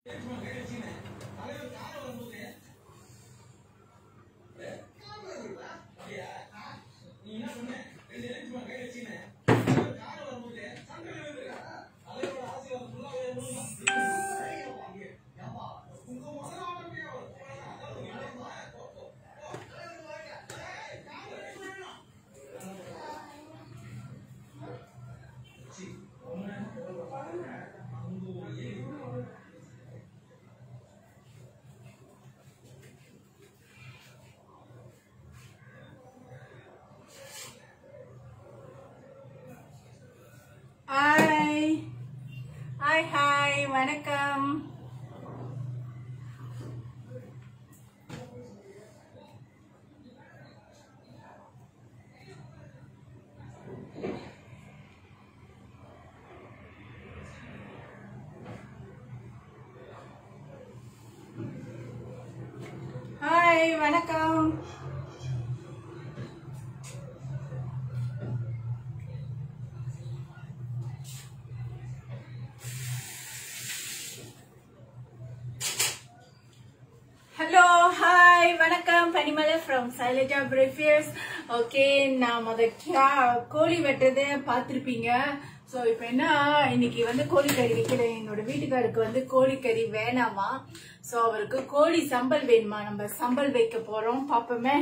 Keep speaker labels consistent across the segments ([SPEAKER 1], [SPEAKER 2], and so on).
[SPEAKER 1] hi hi hi வணக்கம் hi வணக்கம் hello hi வணக்கம் பனிமலை ஃப்ரம் சைலஜா பிரேஃபியர்ஸ் ஓகே நான் முத கா- கோழி வெட்டுறதை பார்த்துருப்பீங்க ஸோ இப்போ என்ன இன்னைக்கு வந்து கோழிக்கறி வைக்கிறேன் என்னோட வீட்டுக்காருக்கு வந்து கோழிக்கறி வேணாமா ஸோ அவருக்கு கோழி சம்பல் வேணுமா நம்ம சம்பல் வைக்க போறோம் பார்ப்போமே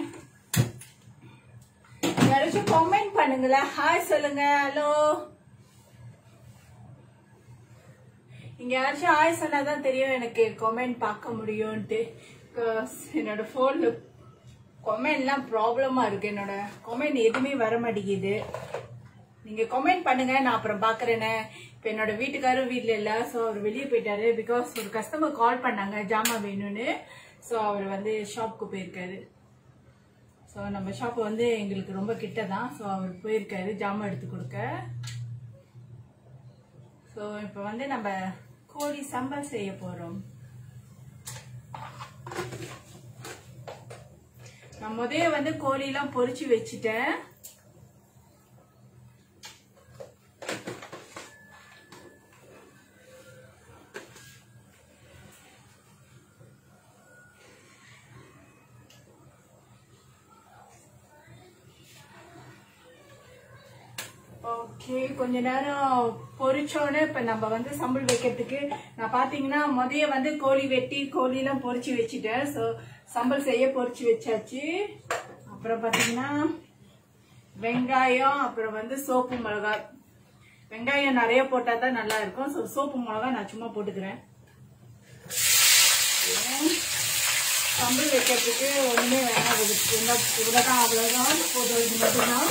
[SPEAKER 1] யாராச்சும் கமெண்ட் பண்ணுங்களேன் ஹாய் சொல்லுங்க ஹலோ இங்க யாராச்சும் ஆய் சொன்னாதான் தெரியும் எனக்கு கமெண்ட் பார்க்க முடியும்ட்டு Because என்னோட போன்ல கமெண்ட்லாம் ப்ராப்ளமா இருக்கு என்னோட கமெண்ட் எதுவுமே வர மாட்டேங்குது நீங்க கமெண்ட் பண்ணுங்க நான் அப்புறம் பாக்குறேனே இப்ப என்னோட வீட்டுக்காரரும் வீட்ல இல்ல சோ அவர் வெளியே போயிட்டாரு பிகாஸ் ஒரு கஸ்டமர் கால் பண்ணாங்க ஜாமான் வேணும்னு சோ அவர் வந்து ஷாப்க்கு போயிருக்காரு ஸோ நம்ம ஷாப் வந்து எங்களுக்கு ரொம்ப கிட்ட தான் ஸோ அவர் போயிருக்காரு ஜாமான் எடுத்து கொடுக்க ஸோ இப்போ வந்து நம்ம கோழி சம்பல் செய்ய போறோம் நான் முதல்ல வந்து கோழிலாம் பொரிச்சு வச்சுட்டேன் ஓகே கொஞ்ச நேரம் பொரிச்சோன்னு இப்ப நம்ம வந்து சம்பல் வைக்கிறதுக்கு நான் பாத்தீங்கன்னா முதைய வந்து கோழி வெட்டி கோழி எல்லாம் பொரிச்சு வச்சுட்டேன் ஸோ சம்பல் செய்ய பொரிச்சு வச்சாச்சு அப்புறம் பாத்தீங்கன்னா வெங்காயம் அப்புறம் வந்து சோப்பு மிளகாய் வெங்காயம் நிறைய போட்டா தான் நல்லா இருக்கும் ஸோ சோப்பு மிளகாய் நான் சும்மா போட்டுக்கிறேன் சம்பல் வைக்கிறதுக்கு ஒண்ணுமே வேணாம் இது இவ்வளவு- இவ்வளவுதான் அவ்வளவுதான் போதும் இது மட்டும்தான்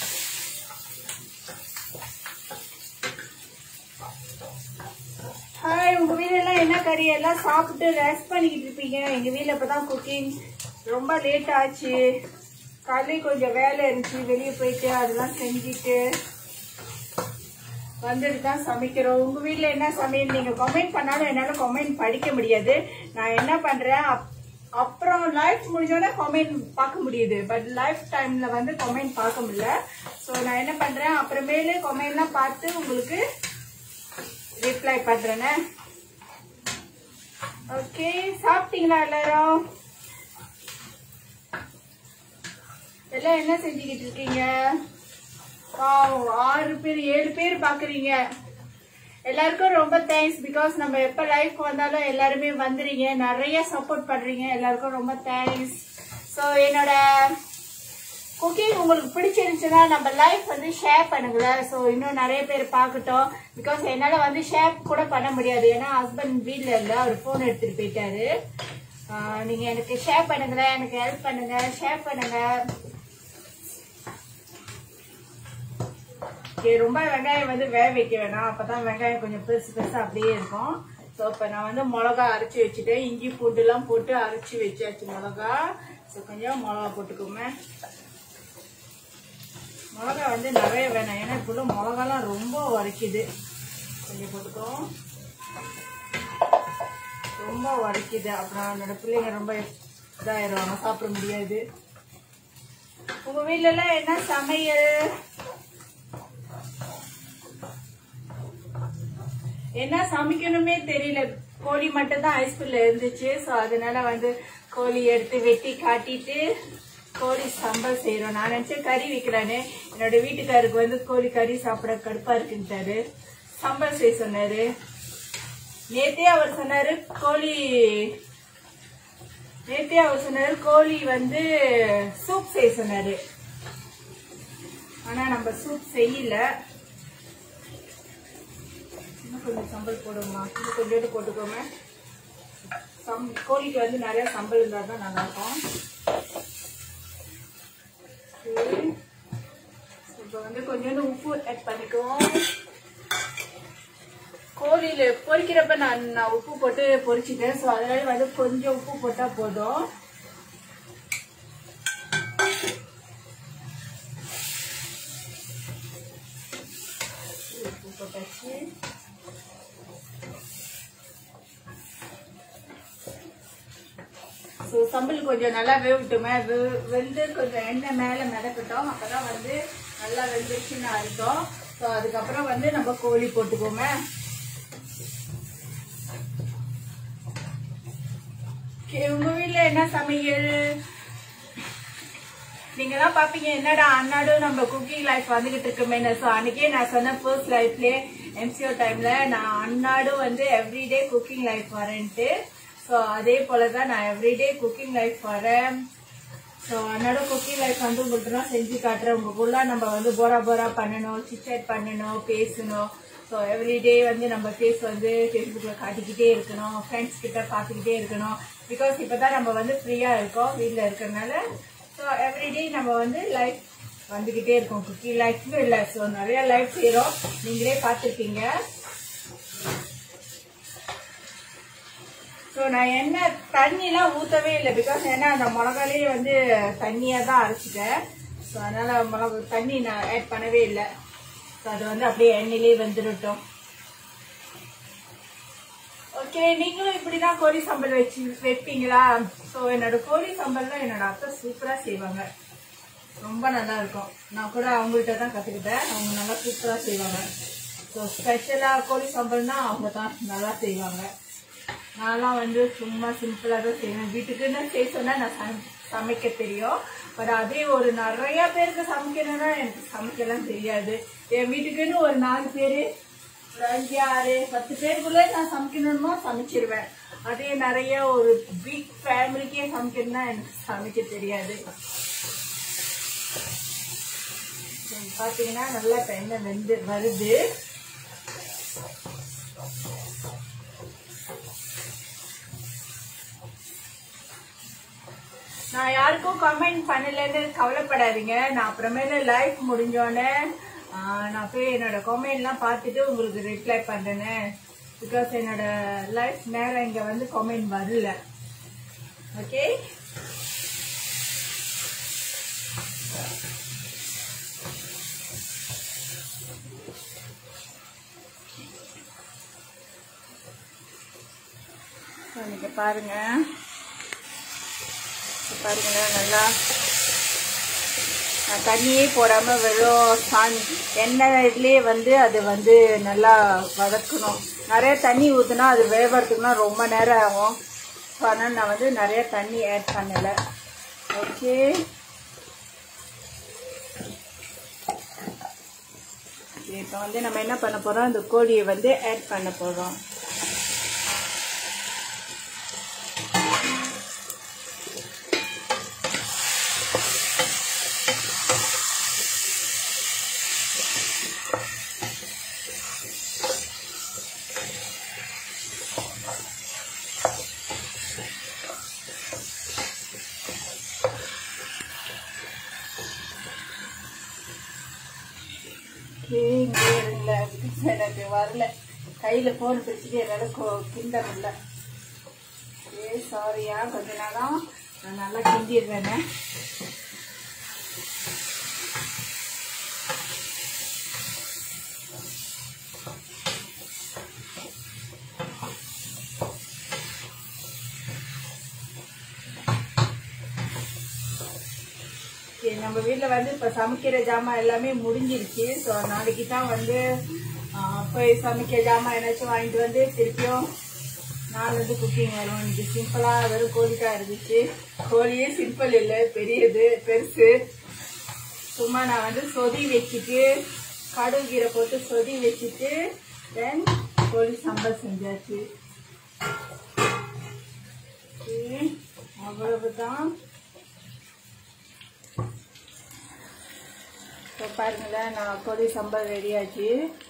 [SPEAKER 1] ஹாய் உங்க வீட்ல எல்லாம் என்ன கறி எல்லாம் சாப்பிட்டு ரெஸ்ட் பண்ணிக்கிட்டு இருப்பீங்க எங்க வீட்ல இப்பதான் குக்கிங் ரொம்ப லேட் ஆச்சு காலையில கொஞ்சம் வேலை இருந்துச்சு வெளியே போயிட்டு அதெல்லாம் செஞ்சுட்டு வந்துட்டு தான் சமைக்கிறோம் உங்க வீட்ல என்ன சமையல் நீங்க கமெண்ட் பண்ணாலும் என்னால கமெண்ட் படிக்க முடியாது நான் என்ன பண்றேன் அப்- அப்புறம் லைஃப் முடிஞ்சோடனே கமெண்ட் பார்க்க முடியுது பட் லைஃப் டைம்ல வந்து கமெண்ட் பார்க்க முடியல ஸோ நான் என்ன பண்றேன் அப்புறமேலு கமெண்ட்லாம் பார்த்து உங்களுக்கு ரிப்ளை பண்றேனே ஓகே சாப்பிட்டீங்களா எல்லாரும் எல்லாம் என்ன செஞ்சுக்கிட்டு இருக்கீங்க Wow, ஆறு பேர் ஏழு பேர் பாக்குறீங்க எல்லாருக்கும் ரொம்ப தேங்க்ஸ் பிகாஸ் நம்ம எப்ப லைஃப் வந்தாலும் எல்லாருமே வந்துறீங்க நிறைய சப்போர்ட் பண்றீங்க எல்லாருக்கும் ரொம்ப தேங்க்ஸ் ஸோ என்னோட குக்கிங் உங்களுக்கு பிடிச்சிருந்துச்சுன்னா நம்ம லைஃப் வந்து ஷேர் பண்ணுங்களேன் ஸோ இன்னும் நிறைய பேர் பார்க்கட்டும் பிகாஸ் என்னால் வந்து ஷேர் கூட பண்ண முடியாது ஏன்னா ஹஸ்பண்ட் வீட்டில் இல்லை அவர் ஃபோன் எடுத்துட்டு போயிட்டாரு ஆஹ் நீங்க எனக்கு ஷேர் பண்ணுங்களேன் எனக்கு ஹெல்ப் பண்ணுங்க ஷேர் பண்ணுங்க Okay, ரொம்ப வெங்காயம் வந்து வேக வைக்க வேணாம் அப்பதான் வெங்காயம் கொஞ்சம் பெருசு பெருசா அப்படியே இருக்கும் ஸோ இப்போ நான் வந்து மிளகா அரைச்சி வச்சுட்டேன் இஞ்சி பூண்டுலாம் போட்டு அரைச்சி வச்சாச்சு மிளகா ஸோ கொஞ்சம் மிளகா போட்டுக்கோங்க மிளகா வந்து நிறைய வேணாம் ஏன்னா இப்போ மிளகாலாம் ரொம்ப வரைக்குது கொஞ்சம் போட்டுக்கோ ரொம்ப வரைக்குது அப்புறம் என்னோட பிள்ளைங்க ரொம்ப இதாயிடுவாங்க சாப்பிட முடியாது உங்க வீட்ல எல்லாம் என்ன சமையல் என்ன சமைக்கணுமே தெரியல கோழி மட்டும் தான் ஐஸ்குள்ள இருந்துச்சு ஸோ அதனால வந்து கோழி எடுத்து வெட்டி காட்டிட்டு கோழி சம்பல் செய்யறோம் நான் நினைச்சேன் கறி வைக்கலான்னு என்னோட வீட்டுக்காருக்கு வந்து கோழி கறி சாப்பிட கடுப்பா இருக்குன்ட்டாரு சம்பல் செய்ய சொன்னாரு நேத்தே அவர் சொன்னாரு கோழி நேத்தே அவர் சொன்னாரு கோழி வந்து சூப் செய்ய சொன்னாரு ஆனா நம்ம சூப் செய்யல இன்னும் கொஞ்சம் சம்பல் போடுவோமா இன்னும் கொஞ்சோண்டு போட்டுக்கோங்க சம் கோழிக்கு வந்து நிறைய சம்பல் இருந்தால் தான் நல்லா இருக்கும் இப்போ வந்து கொஞ்சோண்டு உப்பு ஆட் பண்ணிக்குவோம் கோழியில பொரிக்கிறப்ப நான் நான் உப்பு போட்டு பொரிச்சிட்டேன் ஸோ அதனால வந்து கொஞ்சம் உப்பு போட்டா போதும் உப்பு போட்டாச்சு ஸோ சம்பல் கொஞ்சம் நல்லா வேவிட்டுமே வெ- வெந்து கொஞ்சம் எண்ணெய் மேலே மிதக்கட்டும் அப்பதான் வந்து நல்லா வெந்துருச்சுன்னு அர்த்தம் ஸோ அதுக்கப்புறம் வந்து நம்ம கோழி போட்டுக்கோமே Okay, உங்க வீட்ல என்ன சமையல் நீங்க தான் பாப்பீங்க என்னடா அன்னாடும் நம்ம குக்கிங் லைஃப் வந்துகிட்டு இருக்குமே ஸோ அன்னைக்கே நான் சொன்ன ஃபர்ஸ்ட் லைஃப்லயே எம்சிஓ டைம்ல நான் அன்னாடும் வந்து எவ்ரிடே குக்கிங் லைஃப் வரேன்ட்டு ஸோ அதே போல தான் நான் எவ்ரிடே குக்கிங் லைஃப் வரேன் ஸோ அன்னாட குக்கிங் லைஃப் வந்து உங்களுக்கு தான் செஞ்சு காட்டுறேன் உங்களுக்குள்ள நம்ம வந்து போரா போரா பண்ணணும் சிச்சேட் பண்ணணும் பேசணும் ஸோ எவ்ரிடே வந்து நம்ம ஃபேஸ் வந்து ஃபேஸ்புக்கில் காட்டிக்கிட்டே இருக்கணும் ஃப்ரெண்ட்ஸ் கிட்ட பார்த்துக்கிட்டே இருக்கணும் பிகாஸ் இப்போ தான் நம்ம வந்து ஃப்ரீயாக இருக்கோம் வீட்டில் இருக்கிறதுனால ஸோ எவ்ரிடே நம்ம வந்து லைஃப் வந்துக்கிட்டே இருக்கோம் குக்கிங் லைஃப்னு இல்லை ஸோ நிறைய லைஃப் செய்கிறோம் நீங்களே பார்த்துருக்கீங்க ஸோ நான் என்ன தண்ணிலாம் ஊற்றவே இல்லை பிகாஸ் ஏன்னா அந்த மிளகாலே வந்து தண்ணியாக தான் அரைச்சிட்டேன் ஸோ அதனால மிளகு தண்ணி நான் ஆட் பண்ணவே இல்லை ஸோ அது வந்து அப்படியே எண்ணெயிலே வெந்துடட்டும் ஓகே நீங்களும் இப்படிதான் கோழி சம்பல் வச்சு வைப்பீங்களா ஸோ என்னோட கோழி சம்பல்லாம் என்னோட அத்தை சூப்பராக செய்வாங்க ரொம்ப நல்லா இருக்கும் நான் கூட அவங்கள்ட்ட தான் கற்றுக்கிட்டேன் அவங்க நல்லா சூப்பராக செய்வாங்க ஸோ ஸ்பெஷலாக கோழி சம்பல்னா அவங்க தான் நல்லா செய்வாங்க நான்லாம் வந்து சும்மா சிம்பிளாக தான் செய்வேன் வீட்டுக்குன்னு செய்ய சொன்னால் நான் சம- சமைக்க தெரியும் பட் அதே ஒரு நிறைய பேருக்கு சமைக்கணும்னா எனக்கு சமைக்கலாம் தெரியாது என் வீட்டுக்குன்னு ஒரு நாலு பேர் ஒரு அஞ்சு ஆறு பத்து பேருக்குள்ளே நான் சமைக்கணுமோ சமைச்சிருவேன் அதே நிறைய ஒரு பிக் ஃபேமிலிக்கே சமைக்கணும்னா எனக்கு சமைக்க தெரியாது சரி, பார்த்தீங்கன்னா நல்லா இப்ப எண்ணெய் வெந்து வருது நான் யாருக்கும் கமெண்ட் பண்ணலன்னு கவலைப்படாதீங்க நான் அப்புறமேல லைஃப் முடிஞ்சோடனே ஆஹ், நான் போய் என்னோட கமெண்ட்லாம் பார்த்துட்டு உங்களுக்கு ரிப்ளை பண்றேன்னு பிகாஸ் என்னோட லைஃப் நேரம் இங்க வந்து கமெண்ட் வரல ஓகே நீங்க பாருங்க இப்ப பாருங்களேன் நல்லா நான் தண்ணியே போடாம வெறும் சாண் எண்ணெய் இதுலயே வந்து அது வந்து நல்லா வதக்கணும் நிறைய தண்ணி ஊத்துனா அது வேவறதுக்குனா ரொம்ப நேரம் ஆகும் ஸோ அதனால நான் வந்து நிறைய தண்ணி ஆட் பண்ணல ஓகே இப்போ வந்து நம்ம என்ன பண்ண போறோம் இந்த கோழியை வந்து ஆட் பண்ண போறோம் இங்கே இல்லை எனக்கு வரல கையில் ஃபோன் பிடிச்சிட்டு என்னால் கொ- கிண்ட முடியல ஏ சாரியா கொஞ்ச நேரம் நான் நல்லா கிண்டிடுறேனே சரி, நம்ம வீட்டில் வந்து இப்போ சமைக்கிற ஜாமான் எல்லாமே முடிஞ்சிருச்சு ஸோ நாளைக்கு தான் வந்து ஆ, போய் சமைக்க ஜாமான் ஏதாச்சும் வாங்கிட்டு வந்து திருப்பியும் நாலுலேருந்து குக்கிங் வரும் இன்னைக்கு சிம்பிளாக வெறும் கோழி தான் இருந்துச்சு கோழியே சிம்பிள் இல்லை பெரியது பெருசு சும்மா நான் வந்து சொதி வச்சுட்டு கடுகு கீரை போட்டு சொதி வச்சுட்டு தென் கோழி சம்பல் செஞ்சாச்சு Okay, அவ்வளவுதான் இப்போ பாருங்களேன் நான் கோழி சம்பல் ரெடியாச்சு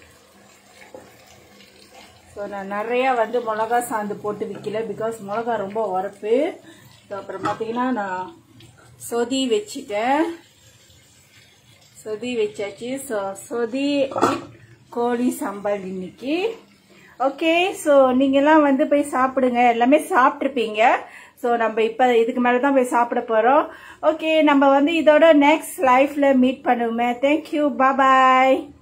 [SPEAKER 1] ஸோ நான் நிறையா வந்து மிளகா சாந்து போட்டு விற்கல பிகாஸ் மிளகா ரொம்ப உரப்பு ஸோ அப்புறம் பார்த்தீங்கன்னா நான் சொதி வச்சுட்டேன் சொதி வச்சாச்சு ஸோ சொதி கோழி சம்பல் இன்னைக்கு ஓகே ஸோ நீங்கள்லாம் வந்து போய் சாப்பிடுங்க எல்லாமே சாப்பிட்ருப்பீங்க ஸோ நம்ம இப்போ இதுக்கு மேலே தான் போய் சாப்பிட போகிறோம் ஓகே நம்ம வந்து இதோட நெக்ஸ்ட் லைஃப்பில் மீட் பண்ணுவோமே தேங்க்யூ பாய்